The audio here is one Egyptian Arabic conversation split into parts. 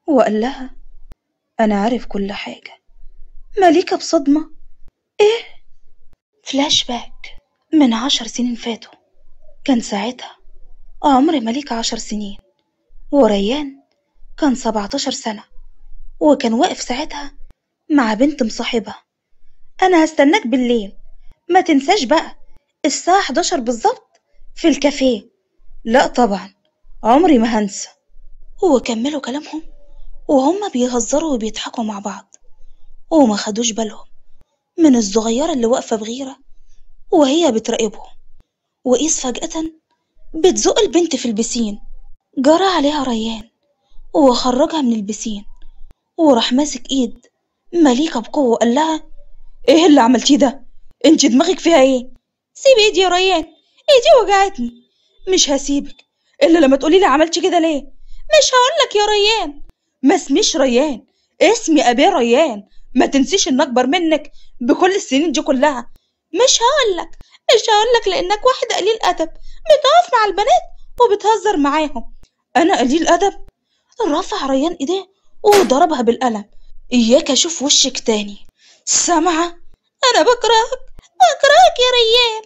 وقال لها أنا عارف كل حاجة مليكة بصدمة إيه؟ فلاش باك من عشر سنين فاتوا كان ساعتها عمر مليكة عشر سنين وريان كان سبعتاشر سنة وكان واقف ساعتها مع بنت مصاحبها أنا هستناك بالليل ما تنساش بقى الساعة 11 بالظبط في الكافيه لا طبعا عمري ما هنسى وكملوا كلامهم وهما بيهزروا وبيضحكوا مع بعض وما خدوش بالهم من الصغيرة اللي واقفة بغيرة وهي بتراقبهم وقيس فجأة بتزق البنت في البسين جرى عليها ريان وخرجها من البسين وراح ماسك ايد مليكة بقوة وقال لها ايه اللي عملتيه ده انت دماغك فيها ايه سيب ايدي يا ريان ايدي وجعتني مش هسيبك الا لما تقولي لي عملتي كده ليه مش هقولك يا ريان ما اسميش ريان اسمي ابي ريان ما تنسيش ان اكبر منك بكل السنين دي كلها مش هقولك مش هقولك لانك واحد قليل ادب بتقف مع البنات وبتهزر معاهم انا قليل ادب رفع ريان ايديه وضربها بالقلم اياك اشوف وشك تاني سامعه انا بكرهك بكرهك يا ريان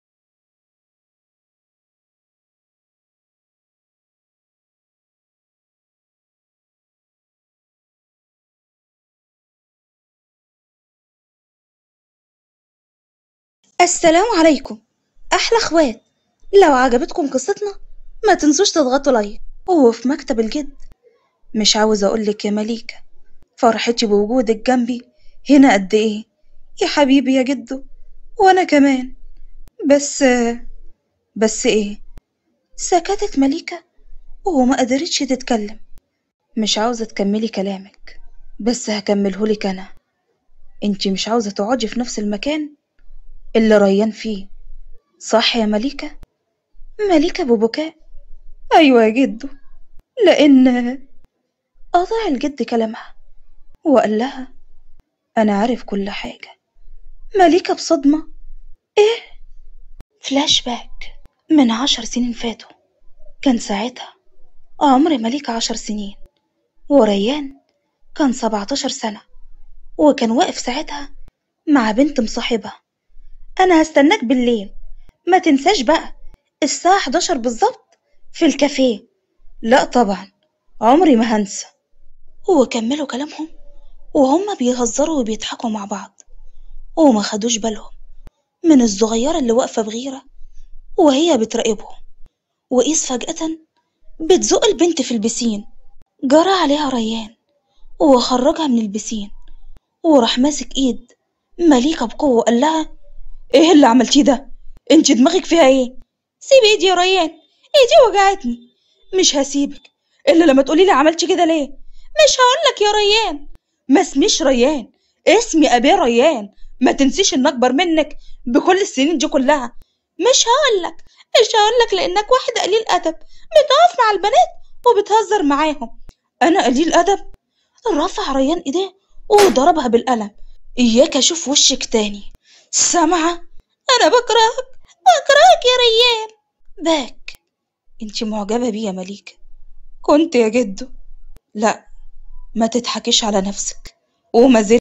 السلام عليكم احلى اخوات لو عجبتكم قصتنا ما تنسوش تضغطوا لايك وفي مكتب الجد مش عاوز اقولك يا مليكة فرحتي بوجودك جنبي هنا قد ايه يا حبيبي يا جدو وانا كمان بس بس ايه سكتت مليكة وما قدرتش تتكلم مش عاوزة تكملي كلامك بس هكملهولك انا انتي مش عاوزة تقعدي في نفس المكان اللي ريان فيه صح يا مليكة مليكة ببكاء ايوه يا جدو لان قطع الجد كلامها وقال لها انا عارف كل حاجة مليكة بصدمة ايه فلاش باك من عشر سنين فاتوا كان ساعتها عمر مليكة عشر سنين وريان كان سبعتاشر سنة وكان واقف ساعتها مع بنت مصاحبها أنا هستناك بالليل ما تنساش بقى الساعة 11 بالظبط في الكافيه لا طبعا عمري ما هنسى وكملوا كلامهم وهما بيهزروا وبيضحكوا مع بعض وما خدوش بالهم من الصغيرة اللي واقفة بغيرة وهي بتراقبهم وقيس فجأة بتزق البنت في البسين جرى عليها ريان وخرجها من البسين وراح ماسك ايد مليكة بقوة وقال لها ايه اللي عملتيه ده انت دماغك فيها ايه سيب ايدي يا ريان ايدي وجعتني مش هسيبك الا لما تقولي لي عملتي كده ليه مش هقولك يا ريان ما اسميش ريان اسمي ابي ريان ما تنسيش ان اكبر منك بكل السنين دي كلها مش هقولك مش هقولك لانك واحد قليل ادب بتقف مع البنات وبتهزر معاهم انا قليل ادب رفع ريان ايديه وضربها بالقلم اياك اشوف وشك تاني سامعه انا بكرهك بكرهك يا ريان باك انت معجبه بيه يا مليكه كنت يا جدو لا ما تضحكيش على نفسك وما زلت